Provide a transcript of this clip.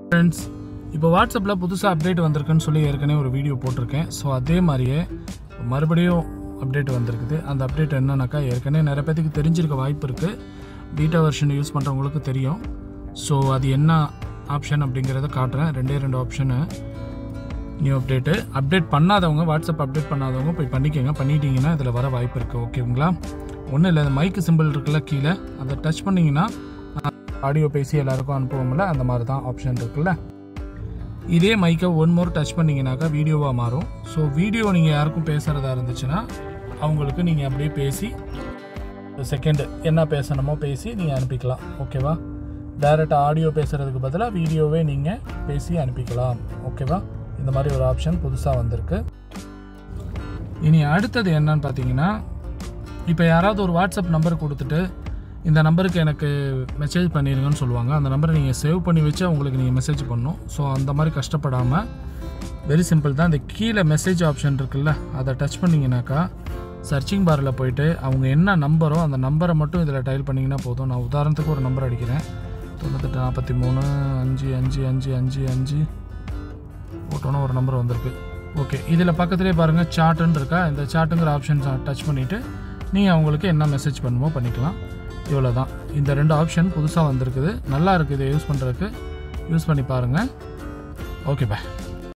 friends இப்போ வாட்ஸ்அப்பில் புதுசாக அப்டேட் வந்திருக்குன்னு சொல்லி ஏற்கனவே ஒரு வீடியோ போட்டிருக்கேன் ஸோ அதே மாதிரியே மறுபடியும் அப்டேட் வந்திருக்குது அந்த அப்டேட் என்னன்னாக்கா ஏற்கனவே நிறைய பேத்துக்கு தெரிஞ்சிருக்க வாய்ப்பு இருக்குது பீட்டா வெர்ஷன் யூஸ் பண்ணுறவங்களுக்கு தெரியும் ஸோ அது என்ன ஆப்ஷன் அப்படிங்கிறத காட்டுறேன் ரெண்டே ரெண்டு ஆப்ஷனு நியூ அப்டேட்டு அப்டேட் பண்ணாதவங்க வாட்ஸ்அப் அப்டேட் பண்ணாதவங்க போய் பண்ணிக்கோங்க பண்ணிட்டீங்கன்னா இதில் வர வாய்ப்பு இருக்குது ஓகேங்களா ஒன்றும் இல்லை இந்த மைக்கு சிம்பிள் இருக்குல்ல கீழே அதை டச் பண்ணிங்கன்னா ஆடியோ பேசி எல்லாருக்கும் அனுப்புவோம்ல அந்த மாதிரி தான் ஆப்ஷன் இருக்குல்ல இதே மைக்கை ஒன் மோர் டச் பண்ணிங்கனாக்கா வீடியோவாக மாறும் ஸோ வீடியோ நீங்கள் யாருக்கும் பேசுகிறதா இருந்துச்சுன்னா அவங்களுக்கு நீங்கள் அப்படியே பேசி செகண்டு என்ன பேசணுமோ பேசி நீங்கள் அனுப்பிக்கலாம் ஓகேவா டைரெக்டாக ஆடியோ பேசுகிறதுக்கு பதிலாக வீடியோவே நீங்கள் பேசி அனுப்பிக்கலாம் ஓகேவா இந்த மாதிரி ஒரு ஆப்ஷன் புதுசாக வந்திருக்கு இனி அடுத்தது என்னன்னு பார்த்தீங்கன்னா இப்போ யாராவது ஒரு வாட்ஸ்அப் நம்பர் கொடுத்துட்டு இந்த நம்பருக்கு எனக்கு மெசேஜ் பண்ணிடுங்கன்னு சொல்லுவாங்க அந்த நம்பரை நீங்கள் சேவ் பண்ணி வச்சு அவங்களுக்கு நீங்கள் மெசேஜ் பண்ணணும் ஸோ அந்த மாதிரி கஷ்டப்படாமல் வெரி சிம்பிள் தான் இந்த கீழே மெசேஜ் ஆப்ஷன் இருக்குல்ல அதை டச் பண்ணிங்கனாக்கா சர்ச்சிங் பாரில் போயிட்டு அவங்க என்ன நம்பரோ அந்த நம்பரை மட்டும் இதில் டைல் பண்ணிங்கன்னா போதும் நான் உதாரணத்துக்கு ஒரு நம்பர் அடிக்கிறேன் தொண்ணூத்தெட்டு நாற்பத்தி மூணு அஞ்சு அஞ்சு அஞ்சு அஞ்சு அஞ்சு போட்டோன்னா ஒரு நம்பர் வந்திருக்கு ஓகே இதில் பக்கத்துலேயே பாருங்கள் சாட்டுன்னு இருக்கா இந்த சாட்டுங்கிற ஆப்ஷன் டச் பண்ணிவிட்டு நீங்கள் அவங்களுக்கு என்ன மெசேஜ் பண்ணுமோ பண்ணிக்கலாம் இவ்வளோ தான் இந்த ரெண்டு ஆப்ஷன் புதுசாக வந்திருக்குது நல்லா இருக்குது இதை யூஸ் பண்ணுறதுக்கு யூஸ் பண்ணி பாருங்கள் ஓகே பாய்